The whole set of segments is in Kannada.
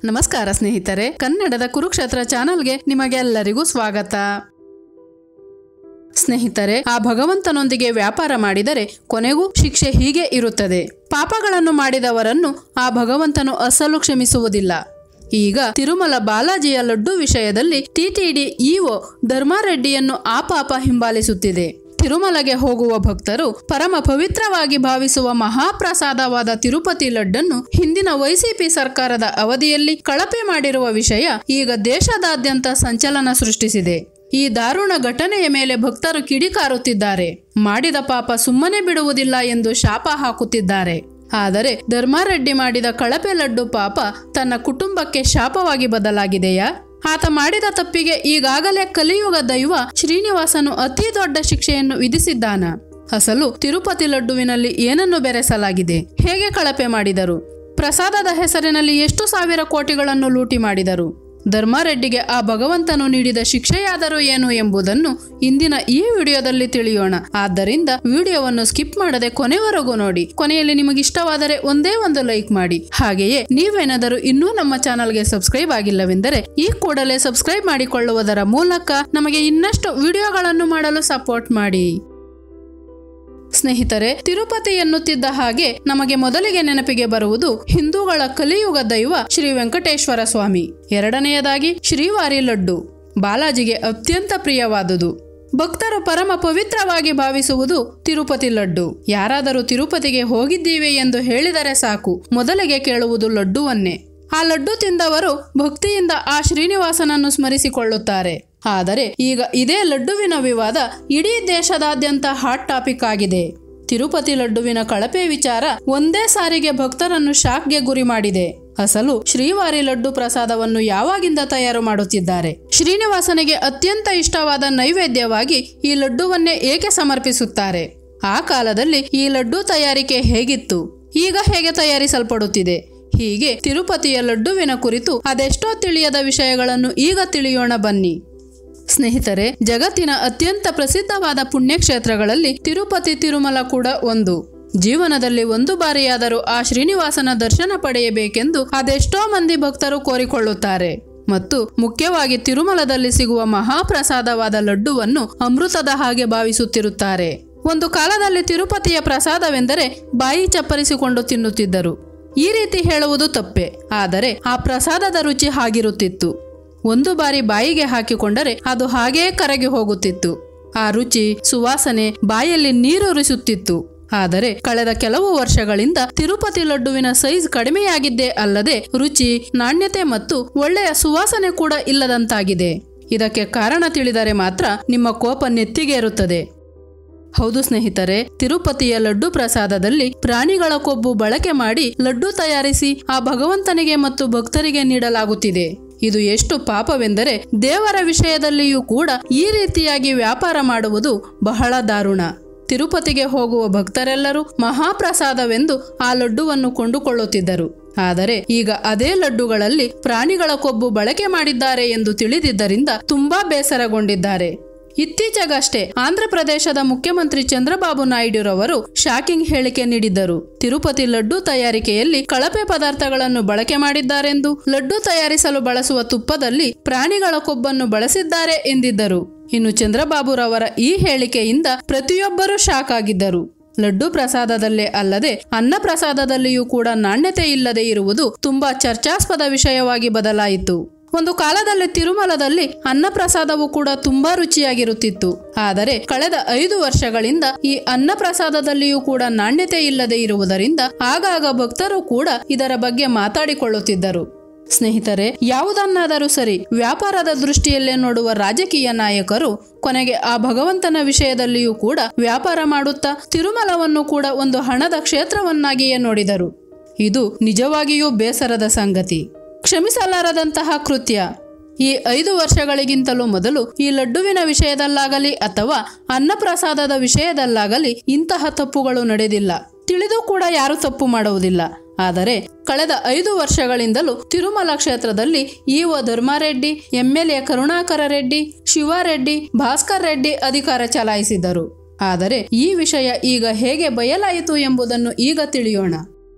ನಮಸ್ಕಾರ ಸ್ನೇಹಿತರೆ ಕನ್ನಡದ ಕುರುಕ್ಷೇತ್ರ ಚಾನಲ್ಗೆ ನಿಮಗೆಲ್ಲರಿಗೂ ಸ್ವಾಗತ ಸ್ನೇಹಿತರೆ ಆ ಭಗವಂತನೊಂದಿಗೆ ವ್ಯಾಪಾರ ಮಾಡಿದರೆ ಕೊನೆಗೂ ಶಿಕ್ಷೆ ಹೀಗೆ ಇರುತ್ತದೆ ಪಾಪಗಳನ್ನು ಮಾಡಿದವರನ್ನು ಆ ಭಗವಂತನು ಅಸಲು ಕ್ಷಮಿಸುವುದಿಲ್ಲ ಈಗ ತಿರುಮಲ ಬಾಲಾಜಿಯ ಲಡ್ಡು ವಿಷಯದಲ್ಲಿ ಟಿಟಿಡಿ ಇಒ ಧರ್ಮಾರೆಡ್ಡಿಯನ್ನು ಆ ಪಾಪ ಹಿಂಬಾಲಿಸುತ್ತಿದೆ ತಿರುಮಲಗೆ ಹೋಗುವ ಭಕ್ತರು ಪರಮ ಪವಿತ್ರವಾಗಿ ಭಾವಿಸುವ ಮಹಾಪ್ರಸಾದವಾದ ತಿರುಪತಿ ಲಡ್ಡನ್ನು ಹಿಂದಿನ ವೈಸಿಪಿ ಸರ್ಕಾರದ ಅವಧಿಯಲ್ಲಿ ಕಳಪೆ ಮಾಡಿರುವ ವಿಷಯ ಈಗ ದೇಶದಾದ್ಯಂತ ಸಂಚಲನ ಸೃಷ್ಟಿಸಿದೆ ಈ ದಾರುಣ ಘಟನೆಯ ಮೇಲೆ ಭಕ್ತರು ಕಿಡಿಕಾರುತ್ತಿದ್ದಾರೆ ಮಾಡಿದ ಪಾಪ ಸುಮ್ಮನೆ ಬಿಡುವುದಿಲ್ಲ ಎಂದು ಶಾಪ ಹಾಕುತ್ತಿದ್ದಾರೆ ಆದರೆ ಧರ್ಮಾರೆಡ್ಡಿ ಮಾಡಿದ ಕಳಪೆ ಲಡ್ಡು ಪಾಪ ತನ್ನ ಕುಟುಂಬಕ್ಕೆ ಶಾಪವಾಗಿ ಬದಲಾಗಿದೆಯಾ ಆತ ಮಾಡಿದ ತಪ್ಪಿಗೆ ಈಗಾಗಲೇ ಕಲಿಯುಗ ದೈವ ಶ್ರೀನಿವಾಸನು ಅತಿ ದೊಡ್ಡ ಶಿಕ್ಷೆಯನ್ನು ವಿಧಿಸಿದ್ದಾನ ಅಸಲು ತಿರುಪತಿ ಲಡ್ಡುವಿನಲ್ಲಿ ಏನನ್ನು ಬೆರೆಸಲಾಗಿದೆ ಹೇಗೆ ಕಳಪೆ ಮಾಡಿದರು ಪ್ರಸಾದದ ಹೆಸರಿನಲ್ಲಿ ಎಷ್ಟು ಸಾವಿರ ಕೋಟಿಗಳನ್ನು ಲೂಟಿ ಮಾಡಿದರು ಧರ್ಮಾರೆಡ್ಡಿಗೆ ಆ ಭಗವಂತನು ನೀಡಿದ ಶಿಕ್ಷೆಯಾದರೂ ಏನು ಎಂಬುದನ್ನು ಇಂದಿನ ಈ ವಿಡಿಯೋದಲ್ಲಿ ತಿಳಿಯೋಣ ಆದ್ದರಿಂದ ವಿಡಿಯೋವನ್ನು ಸ್ಕಿಪ್ ಮಾಡದೆ ಕೊನೆವರೆಗೂ ನೋಡಿ ಕೊನೆಯಲ್ಲಿ ನಿಮಗಿಷ್ಟವಾದರೆ ಒಂದೇ ಒಂದು ಲೈಕ್ ಮಾಡಿ ಹಾಗೆಯೇ ನೀವೇನಾದರೂ ಇನ್ನೂ ನಮ್ಮ ಚಾನಲ್ಗೆ ಸಬ್ಸ್ಕ್ರೈಬ್ ಆಗಿಲ್ಲವೆಂದರೆ ಈ ಕೂಡಲೇ ಸಬ್ಸ್ಕ್ರೈಬ್ ಮಾಡಿಕೊಳ್ಳುವುದರ ಮೂಲಕ ನಮಗೆ ಇನ್ನಷ್ಟು ವಿಡಿಯೋಗಳನ್ನು ಮಾಡಲು ಸಪೋರ್ಟ್ ಮಾಡಿ ಸ್ನೇಹಿತರೆ ತಿರುಪತಿ ಎನ್ನುತ್ತಿದ್ದ ಹಾಗೆ ನಮಗೆ ಮೊದಲಿಗೆ ನೆನಪಿಗೆ ಬರುವುದು ಹಿಂದೂಗಳ ಕಲಿಯುಗ ದೈವ ಶ್ರೀ ವೆಂಕಟೇಶ್ವರ ಸ್ವಾಮಿ ಎರಡನೆಯದಾಗಿ ಶ್ರೀವಾರಿ ಲಡ್ಡು ಬಾಲಾಜಿಗೆ ಅತ್ಯಂತ ಪ್ರಿಯವಾದುದು ಭಕ್ತರು ಪರಮ ಪವಿತ್ರವಾಗಿ ಭಾವಿಸುವುದು ತಿರುಪತಿ ಲಡ್ಡು ಯಾರಾದರೂ ತಿರುಪತಿಗೆ ಹೋಗಿದ್ದೀವಿ ಎಂದು ಹೇಳಿದರೆ ಸಾಕು ಮೊದಲಿಗೆ ಕೇಳುವುದು ಲಡ್ಡುವನ್ನೇ ಆ ಲಡ್ಡು ತಿಂದವರು ಭಕ್ತಿಯಿಂದ ಆ ಶ್ರೀನಿವಾಸನನ್ನು ಸ್ಮರಿಸಿಕೊಳ್ಳುತ್ತಾರೆ ಆದರೆ ಈಗ ಇದೇ ಲಡ್ಡುವಿನ ವಿವಾದ ಇಡೀ ದೇಶದಾದ್ಯಂತ ಹಾಟ್ ಟಾಪಿಕ್ ಆಗಿದೆ ತಿರುಪತಿ ಲಡ್ಡುವಿನ ಕಳಪೆ ವಿಚಾರ ಒಂದೇ ಸಾರಿಗೆ ಭಕ್ತರನ್ನು ಶಾಕ್ಗೆ ಗುರಿ ಮಾಡಿದೆ ಅಸಲು ಶ್ರೀವಾರಿ ಲಡ್ಡು ಪ್ರಸಾದವನ್ನು ಯಾವಾಗಿಂದ ತಯಾರು ಮಾಡುತ್ತಿದ್ದಾರೆ ಶ್ರೀನಿವಾಸನಿಗೆ ಅತ್ಯಂತ ಇಷ್ಟವಾದ ನೈವೇದ್ಯವಾಗಿ ಈ ಲಡ್ಡುವನ್ನೇ ಏಕೆ ಸಮರ್ಪಿಸುತ್ತಾರೆ ಆ ಕಾಲದಲ್ಲಿ ಈ ಲಡ್ಡು ತಯಾರಿಕೆ ಹೇಗಿತ್ತು ಈಗ ಹೇಗೆ ತಯಾರಿಸಲ್ಪಡುತ್ತಿದೆ ಹೀಗೆ ತಿರುಪತಿಯ ಲಡ್ಡುವಿನ ಕುರಿತು ಅದೆಷ್ಟೋ ತಿಳಿಯದ ವಿಷಯಗಳನ್ನು ಈಗ ತಿಳಿಯೋಣ ಬನ್ನಿ ಸ್ನೇಹಿತರೆ ಜಗತ್ತಿನ ಅತ್ಯಂತ ಪ್ರಸಿದ್ಧವಾದ ಪುಣ್ಯಕ್ಷೇತ್ರಗಳಲ್ಲಿ ತಿರುಪತಿ ತಿರುಮಲ ಕೂಡ ಒಂದು ಜೀವನದಲ್ಲಿ ಒಂದು ಬಾರಿಯಾದರೂ ಆ ಶ್ರೀನಿವಾಸನ ದರ್ಶನ ಪಡೆಯಬೇಕೆಂದು ಅದೆಷ್ಟೋ ಮಂದಿ ಭಕ್ತರು ಕೋರಿಕೊಳ್ಳುತ್ತಾರೆ ಮತ್ತು ಮುಖ್ಯವಾಗಿ ತಿರುಮಲದಲ್ಲಿ ಸಿಗುವ ಮಹಾಪ್ರಸಾದವಾದ ಲಡ್ಡುವನ್ನು ಅಮೃತದ ಹಾಗೆ ಭಾವಿಸುತ್ತಿರುತ್ತಾರೆ ಒಂದು ಕಾಲದಲ್ಲಿ ತಿರುಪತಿಯ ಪ್ರಸಾದವೆಂದರೆ ಬಾಯಿ ಚಪ್ಪರಿಸಿಕೊಂಡು ತಿನ್ನುತ್ತಿದ್ದರು ಈ ರೀತಿ ಹೇಳುವುದು ತಪ್ಪೆ ಆದರೆ ಆ ಪ್ರಸಾದದ ರುಚಿ ಹಾಗಿರುತ್ತಿತ್ತು ಒಂದು ಬಾರಿ ಬಾಯಿಗೆ ಹಾಕಿಕೊಂಡರೆ ಅದು ಹಾಗೇ ಕರಗಿ ಹೋಗುತ್ತಿತ್ತು ಆ ರುಚಿ ಸುವಾಸನೆ ಬಾಯಲ್ಲಿ ನೀರೂರಿಸುತ್ತಿತ್ತು ಆದರೆ ಕಳೆದ ಕೆಲವು ವರ್ಷಗಳಿಂದ ತಿರುಪತಿ ಲಡ್ಡುವಿನ ಸೈಜ್ ಕಡಿಮೆಯಾಗಿದ್ದೇ ಅಲ್ಲದೆ ರುಚಿ ನಾಣ್ಯತೆ ಮತ್ತು ಒಳ್ಳೆಯ ಸುವಾಸನೆ ಕೂಡ ಇಲ್ಲದಂತಾಗಿದೆ ಇದಕ್ಕೆ ಕಾರಣ ತಿಳಿದರೆ ಮಾತ್ರ ನಿಮ್ಮ ಕೋಪ ನೆತ್ತಿಗೇರುತ್ತದೆ ಹೌದು ಸ್ನೇಹಿತರೆ ತಿರುಪತಿಯ ಲಡ್ಡು ಪ್ರಸಾದದಲ್ಲಿ ಪ್ರಾಣಿಗಳ ಕೊಬ್ಬು ಬಳಕೆ ಮಾಡಿ ಲಡ್ಡು ತಯಾರಿಸಿ ಆ ಭಗವಂತನಿಗೆ ಮತ್ತು ಭಕ್ತರಿಗೆ ನೀಡಲಾಗುತ್ತಿದೆ ಇದು ಎಷ್ಟು ಪಾಪವೆಂದರೆ ದೇವರ ವಿಷಯದಲ್ಲಿಯೂ ಕೂಡ ಈ ರೀತಿಯಾಗಿ ವ್ಯಾಪಾರ ಮಾಡುವುದು ಬಹಳ ದಾರುಣ ತಿರುಪತಿಗೆ ಹೋಗುವ ಭಕ್ತರೆಲ್ಲರೂ ಮಹಾಪ್ರಸಾದವೆಂದು ಆ ಲಡ್ಡುವನ್ನು ಕೊಂಡುಕೊಳ್ಳುತ್ತಿದ್ದರು ಆದರೆ ಈಗ ಅದೇ ಲಡ್ಡುಗಳಲ್ಲಿ ಪ್ರಾಣಿಗಳ ಕೊಬ್ಬು ಬಳಕೆ ಮಾಡಿದ್ದಾರೆ ಎಂದು ತಿಳಿದಿದ್ದರಿಂದ ತುಂಬಾ ಬೇಸರಗೊಂಡಿದ್ದಾರೆ ಇತ್ತೀಚೆಗಷ್ಟೇ ಆಂಧ್ರಪ್ರದೇಶದ ಮುಖ್ಯಮಂತ್ರಿ ಚಂದ್ರಬಾಬು ನಾಯ್ಡುರವರು ಶಾಕಿಂಗ್ ಹೇಳಿಕೆ ನೀಡಿದ್ದರು ತಿರುಪತಿ ಲಡ್ಡು ತಯಾರಿಕೆಯಲ್ಲಿ ಕಳಪೆ ಪದಾರ್ಥಗಳನ್ನು ಬಳಕೆ ಮಾಡಿದ್ದಾರೆಂದು ಲಡ್ಡು ತಯಾರಿಸಲು ಬಳಸುವ ತುಪ್ಪದಲ್ಲಿ ಪ್ರಾಣಿಗಳ ಕೊಬ್ಬನ್ನು ಬಳಸಿದ್ದಾರೆ ಎಂದಿದ್ದರು ಇನ್ನು ಚಂದ್ರಬಾಬುರವರ ಈ ಹೇಳಿಕೆಯಿಂದ ಪ್ರತಿಯೊಬ್ಬರೂ ಶಾಕ್ ಆಗಿದ್ದರು ಲಡ್ಡು ಪ್ರಸಾದದಲ್ಲೇ ಅಲ್ಲದೆ ಅನ್ನ ಪ್ರಸಾದದಲ್ಲಿಯೂ ಕೂಡ ನಾಣ್ಯತೆ ಇಲ್ಲದೆ ಇರುವುದು ತುಂಬಾ ಚರ್ಚಾಸ್ಪದ ವಿಷಯವಾಗಿ ಬದಲಾಯಿತು ಒಂದು ಕಾಲದಲ್ಲಿ ತಿರುಮಲದಲ್ಲಿ ಅನ್ನ ಪ್ರಸಾದವು ಕೂಡ ತುಂಬಾ ರುಚಿಯಾಗಿರುತ್ತಿತ್ತು ಆದರೆ ಕಳೆದ ಐದು ವರ್ಷಗಳಿಂದ ಈ ಅನ್ನ ಪ್ರಸಾದದಲ್ಲಿಯೂ ಕೂಡ ನಾಣ್ಯತೆ ಇಲ್ಲದೆ ಇರುವುದರಿಂದ ಆಗಾಗ ಭಕ್ತರು ಕೂಡ ಇದರ ಬಗ್ಗೆ ಮಾತಾಡಿಕೊಳ್ಳುತ್ತಿದ್ದರು ಸ್ನೇಹಿತರೆ ಯಾವುದನ್ನಾದರೂ ಸರಿ ವ್ಯಾಪಾರದ ದೃಷ್ಟಿಯಲ್ಲೇ ನೋಡುವ ರಾಜಕೀಯ ನಾಯಕರು ಕೊನೆಗೆ ಆ ಭಗವಂತನ ವಿಷಯದಲ್ಲಿಯೂ ಕೂಡ ವ್ಯಾಪಾರ ಮಾಡುತ್ತಾ ತಿರುಮಲವನ್ನು ಕೂಡ ಒಂದು ಹಣದ ಕ್ಷೇತ್ರವನ್ನಾಗಿಯೇ ನೋಡಿದರು ಇದು ನಿಜವಾಗಿಯೂ ಬೇಸರದ ಸಂಗತಿ ಕ್ಷಮಿಸಲಾರದಂತಹ ಕೃತ್ಯ ಈ ಐದು ವರ್ಷಗಳಿಗಿಂತಲೂ ಮೊದಲು ಈ ಲಡ್ಡುವಿನ ವಿಷಯದಲ್ಲಾಗಲಿ ಅಥವಾ ಅನ್ನಪ್ರಸಾದದ ವಿಷಯದಲ್ಲಾಗಲಿ ಇಂತಹ ತಪ್ಪುಗಳು ನಡೆದಿಲ್ಲ ತಿಳಿದು ಕೂಡ ಯಾರು ತಪ್ಪು ಮಾಡುವುದಿಲ್ಲ ಆದರೆ ಕಳೆದ ಐದು ವರ್ಷಗಳಿಂದಲೂ ತಿರುಮಲ ಕ್ಷೇತ್ರದಲ್ಲಿ ಇಒ ಧರ್ಮಾರೆಡ್ಡಿ ಎಂಎಲ್ಎ ಕರುಣಾಕರ ರೆಡ್ಡಿ ಶಿವಾರೆಡ್ಡಿ ಭಾಸ್ಕರ್ ರೆಡ್ಡಿ ಅಧಿಕಾರ ಚಲಾಯಿಸಿದರು ಆದರೆ ಈ ವಿಷಯ ಈಗ ಹೇಗೆ ಬಯಲಾಯಿತು ಎಂಬುದನ್ನು ಈಗ ತಿಳಿಯೋಣ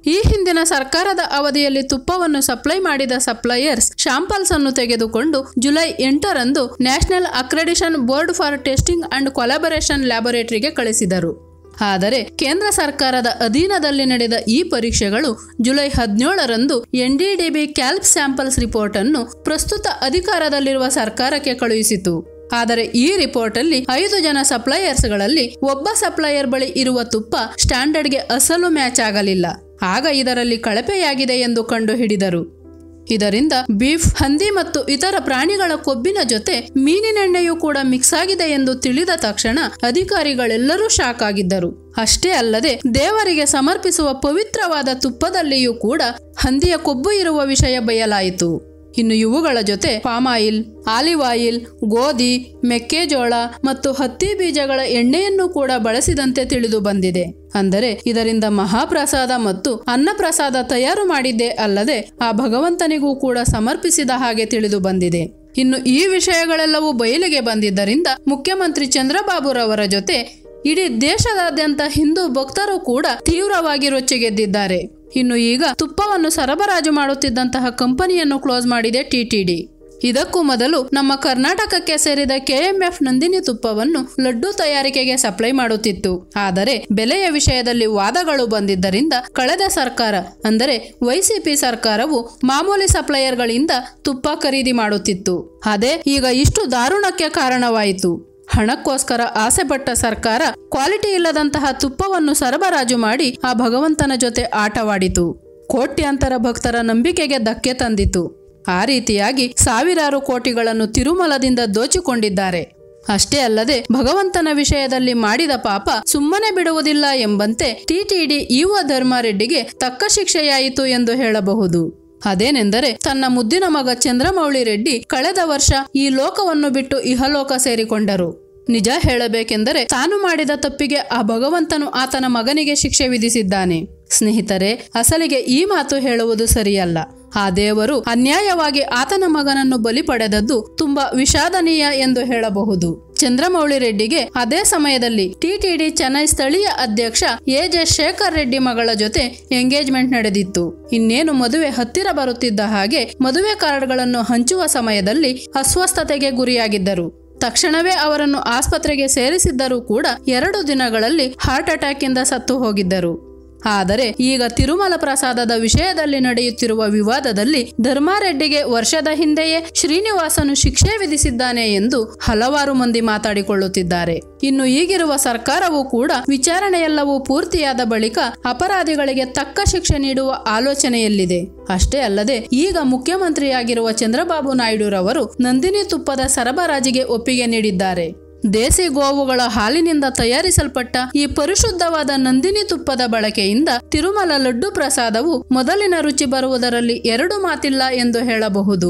ಈ ಹಿಂದಿನ ಸರ್ಕಾರದ ಅವಧಿಯಲ್ಲಿ ತುಪ್ಪವನ್ನು ಸಪ್ಲೈ ಮಾಡಿದ ಸಪ್ಲೈಯರ್ಸ್ ಶಾಂಪಲ್ಸ್ ಅನ್ನು ತೆಗೆದುಕೊಂಡು ಜುಲೈ ಎಂಟರಂದು national accreditation board for testing and collaboration ಲ್ಯಾಬೊರೇಟರಿಗೆ ಕಳಿಸಿದರು ಆದರೆ ಕೇಂದ್ರ ಸರ್ಕಾರದ ಅಧೀನದಲ್ಲಿ ನಡೆದ ಈ ಪರೀಕ್ಷೆಗಳು ಜುಲೈ ಹದಿನೇಳರಂದು ಎನ್ಡಿಡಿಬಿ ಕ್ಯಾಲ್ಪ್ ಸ್ಯಾಂಪಲ್ಸ್ ರಿಪೋರ್ಟ್ ಅನ್ನು ಪ್ರಸ್ತುತ ಅಧಿಕಾರದಲ್ಲಿರುವ ಸರ್ಕಾರಕ್ಕೆ ಕಳುಹಿಸಿತು ಆದರೆ ಈ ರಿಪೋರ್ಟ್ ಅಲ್ಲಿ ಐದು ಜನ ಸಪ್ಲೈಯರ್ಸ್ಗಳಲ್ಲಿ ಒಬ್ಬ ಸಪ್ಲೈಯರ್ ಬಳಿ ಇರುವ ತುಪ್ಪ ಸ್ಟ್ಯಾಂಡರ್ಡ್ಗೆ ಅಸಲು ಮ್ಯಾಚ್ ಆಗಲಿಲ್ಲ ಆಗ ಇದರಲ್ಲಿ ಕಳಪೆಯಾಗಿದೆ ಎಂದು ಕಂಡುಹಿಡಿದರು ಇದರಿಂದ ಬೀಫ್ ಹಂದಿ ಮತ್ತು ಇತರ ಪ್ರಾಣಿಗಳ ಕೊಬ್ಬಿನ ಜೊತೆ ಮೀನಿನೆಣ್ಣೆಯೂ ಕೂಡ ಮಿಕ್ಸ್ ಆಗಿದೆ ಎಂದು ತಿಳಿದ ತಕ್ಷಣ ಅಧಿಕಾರಿಗಳೆಲ್ಲರೂ ಶಾಕ್ ಆಗಿದ್ದರು ಅಷ್ಟೇ ಅಲ್ಲದೆ ದೇವರಿಗೆ ಸಮರ್ಪಿಸುವ ಪವಿತ್ರವಾದ ತುಪ್ಪದಲ್ಲಿಯೂ ಕೂಡ ಹಂದಿಯ ಕೊಬ್ಬು ಇರುವ ವಿಷಯ ಬಯಲಾಯಿತು ಇನ್ನು ಇವುಗಳ ಜೊತೆ ಪಾಮ್ ಆಯಿಲ್ ಆಲಿವ್ ಆಯಿಲ್ ಗೋಧಿ ಮೆಕ್ಕೆಜೋಳ ಮತ್ತು ಹತ್ತಿ ಬೀಜಗಳ ಎಣ್ಣೆಯನ್ನು ಕೂಡ ಬಳಸಿದಂತೆ ತಿಳಿದು ಬಂದಿದೆ ಅಂದರೆ ಇದರಿಂದ ಮಹಾಪ್ರಸಾದ ಮತ್ತು ಅನ್ನಪ್ರಸಾದ ತಯಾರು ಮಾಡಿದ್ದೇ ಅಲ್ಲದೆ ಆ ಭಗವಂತನಿಗೂ ಕೂಡ ಸಮರ್ಪಿಸಿದ ಹಾಗೆ ತಿಳಿದು ಬಂದಿದೆ ಇನ್ನು ಈ ವಿಷಯಗಳೆಲ್ಲವೂ ಬಯಲಿಗೆ ಬಂದಿದ್ದರಿಂದ ಮುಖ್ಯಮಂತ್ರಿ ಚಂದ್ರಬಾಬುರವರ ಜೊತೆ ಇಡೀ ದೇಶದಾದ್ಯಂತ ಹಿಂದೂ ಭಕ್ತರು ಕೂಡ ತೀವ್ರವಾಗಿ ರೊಚ್ಚಿಗೆದ್ದಿದ್ದಾರೆ ಇನ್ನು ಈಗ ತುಪ್ಪವನ್ನು ಸರಬರಾಜು ಮಾಡುತ್ತಿದ್ದಂತಹ ಕಂಪನಿಯನ್ನು ಕ್ಲೋಸ್ ಮಾಡಿದೆ ಟಿಟಿಡಿ ಇದಕ್ಕೂ ಮೊದಲು ನಮ್ಮ ಕರ್ನಾಟಕಕ್ಕೆ ಸೇರಿದ ಕೆಎಂಎಫ್ ನಂದಿನಿ ತುಪ್ಪವನ್ನು ಲಡ್ಡು ತಯಾರಿಕೆಗೆ ಸಪ್ಲೈ ಮಾಡುತ್ತಿತ್ತು ಆದರೆ ಬೆಲೆಯ ವಿಷಯದಲ್ಲಿ ವಾದಗಳು ಬಂದಿದ್ದರಿಂದ ಕಳೆದ ಸರ್ಕಾರ ಅಂದರೆ ವೈಸಿಪಿ ಸರ್ಕಾರವು ಮಾಮೂಲಿ ಸಪ್ಲೈಯರ್ಗಳಿಂದ ತುಪ್ಪ ಖರೀದಿ ಮಾಡುತ್ತಿತ್ತು ಅದೇ ಈಗ ಇಷ್ಟು ದಾರುಣಕ್ಕೆ ಕಾರಣವಾಯಿತು ಹಣಕ್ಕೋಸ್ಕರ ಆಸೆಪಟ್ಟ ಸರ್ಕಾರ ಕ್ವಾಲಿಟಿ ಇಲ್ಲದಂತಹ ತುಪ್ಪವನ್ನು ಸರಬರಾಜು ಮಾಡಿ ಆ ಭಗವಂತನ ಜೊತೆ ಆಟವಾಡಿತು ಕೋಟ್ಯಾಂತರ ಭಕ್ತರ ನಂಬಿಕೆಗೆ ಧಕ್ಕೆ ತಂದಿತು ಆ ರೀತಿಯಾಗಿ ಸಾವಿರಾರು ಕೋಟಿಗಳನ್ನು ತಿರುಮಲದಿಂದ ದೋಚಿಕೊಂಡಿದ್ದಾರೆ ಅಷ್ಟೇ ಅಲ್ಲದೆ ಭಗವಂತನ ವಿಷಯದಲ್ಲಿ ಮಾಡಿದ ಪಾಪ ಸುಮ್ಮನೆ ಬಿಡುವುದಿಲ್ಲ ಎಂಬಂತೆ ಟಿಟಿಡಿ ಈವ ಧರ್ಮಾರೆಡ್ಡಿಗೆ ತಕ್ಕ ಶಿಕ್ಷೆಯಾಯಿತು ಎಂದು ಹೇಳಬಹುದು ಅದೇನೆಂದರೆ ತನ್ನ ಮುದ್ದಿನ ಮಗ ಚಂದ್ರಮೌಳಿ ರೆಡ್ಡಿ ಕಳೆದ ವರ್ಷ ಈ ಲೋಕವನ್ನು ಬಿಟ್ಟು ಇಹಲೋಕ ಸೇರಿಕೊಂಡರು ನಿಜ ಹೇಳಬೇಕೆಂದರೆ ತಾನು ಮಾಡಿದ ತಪ್ಪಿಗೆ ಆ ಭಗವಂತನು ಆತನ ಮಗನಿಗೆ ಶಿಕ್ಷೆ ವಿಧಿಸಿದ್ದಾನೆ ಸ್ನೇಹಿತರೆ ಅಸಲಿಗೆ ಈ ಮಾತು ಹೇಳುವುದು ಸರಿಯಲ್ಲ ಆ ದೇವರು ಅನ್ಯಾಯವಾಗಿ ಆತನ ಮಗನನ್ನು ಬಲಿ ಪಡೆದದ್ದು ತುಂಬಾ ವಿಷಾದನೀಯ ಎಂದು ಹೇಳಬಹುದು ಚಂದ್ರಮೌಳಿ ರೆಡ್ಡಿಗೆ ಅದೇ ಸಮಯದಲ್ಲಿ ಟಿಟಿಡಿ ಚೆನ್ನೈ ಸ್ಥಳೀಯ ಅಧ್ಯಕ್ಷ ಎ ಜೆ ಶೇಖರ್ ರೆಡ್ಡಿ ಮಗಳ ಜೊತೆ ಎಂಗೇಜ್ಮೆಂಟ್ ನಡೆದಿತ್ತು ಇನ್ನೇನು ಮದುವೆ ಹತ್ತಿರ ಬರುತ್ತಿದ್ದ ಹಾಗೆ ಮದುವೆ ಕಾರ್ಡ್ಗಳನ್ನು ಹಂಚುವ ಸಮಯದಲ್ಲಿ ಅಸ್ವಸ್ಥತೆಗೆ ಗುರಿಯಾಗಿದ್ದರು ತಕ್ಷಣವೇ ಅವರನ್ನು ಆಸ್ಪತ್ರೆಗೆ ಸೇರಿಸಿದ್ದರೂ ಕೂಡ ಎರಡು ದಿನಗಳಲ್ಲಿ ಹಾರ್ಟ್ ಅಟ್ಯಾಕ್ ಇಂದ ಸತ್ತು ಹೋಗಿದ್ದರು ಆದರೆ ಈಗ ತಿರುಮಲ ಪ್ರಸಾದದ ವಿಷಯದಲ್ಲಿ ನಡೆಯುತ್ತಿರುವ ವಿವಾದದಲ್ಲಿ ಧರ್ಮಾರೆಡ್ಡಿಗೆ ವರ್ಷದ ಹಿಂದೆಯೇ ಶ್ರೀನಿವಾಸನು ಶಿಕ್ಷೆ ವಿಧಿಸಿದ್ದಾನೆ ಎಂದು ಹಲವಾರು ಮಂದಿ ಮಾತಾಡಿಕೊಳ್ಳುತ್ತಿದ್ದಾರೆ ಇನ್ನು ಈಗಿರುವ ಸರ್ಕಾರವೂ ಕೂಡ ವಿಚಾರಣೆಯೆಲ್ಲವೂ ಪೂರ್ತಿಯಾದ ಬಳಿಕ ಅಪರಾಧಿಗಳಿಗೆ ತಕ್ಕ ಶಿಕ್ಷೆ ನೀಡುವ ಆಲೋಚನೆಯಲ್ಲಿದೆ ಅಷ್ಟೇ ಅಲ್ಲದೆ ಈಗ ಮುಖ್ಯಮಂತ್ರಿಯಾಗಿರುವ ಚಂದ್ರಬಾಬು ನಾಯ್ಡುರವರು ನಂದಿನಿ ತುಪ್ಪದ ಸರಬರಾಜಿಗೆ ಒಪ್ಪಿಗೆ ನೀಡಿದ್ದಾರೆ ದೇಸಿ ಗೋವುಗಳ ಹಾಲಿನಿಂದ ತಯಾರಿಸಲ್ಪಟ್ಟ ಈ ಪರಿಶುದ್ಧವಾದ ನಂದಿನಿ ತುಪ್ಪದ ಬಳಕೆಯಿಂದ ತಿರುಮಲ ಲಡ್ಡು ಪ್ರಸಾದವು ಮೊದಲಿನ ರುಚಿ ಬರುವುದರಲ್ಲಿ ಎರಡು ಮಾತಿಲ್ಲ ಎಂದು ಹೇಳಬಹುದು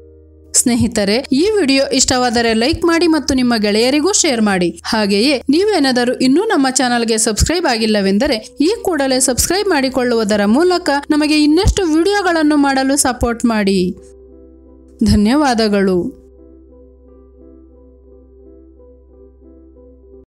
ಸ್ನೇಹಿತರೆ ಈ ವಿಡಿಯೋ ಇಷ್ಟವಾದರೆ ಲೈಕ್ ಮಾಡಿ ಮತ್ತು ನಿಮ್ಮ ಗೆಳೆಯರಿಗೂ ಶೇರ್ ಮಾಡಿ ಹಾಗೆಯೇ ನೀವೇನಾದರೂ ಇನ್ನೂ ನಮ್ಮ ಚಾನಲ್ಗೆ ಸಬ್ಸ್ಕ್ರೈಬ್ ಆಗಿಲ್ಲವೆಂದರೆ ಈ ಕೂಡಲೇ ಸಬ್ಸ್ಕ್ರೈಬ್ ಮಾಡಿಕೊಳ್ಳುವುದರ ಮೂಲಕ ನಮಗೆ ಇನ್ನಷ್ಟು ವಿಡಿಯೋಗಳನ್ನು ಮಾಡಲು ಸಪೋರ್ಟ್ ಮಾಡಿ ಧನ್ಯವಾದಗಳು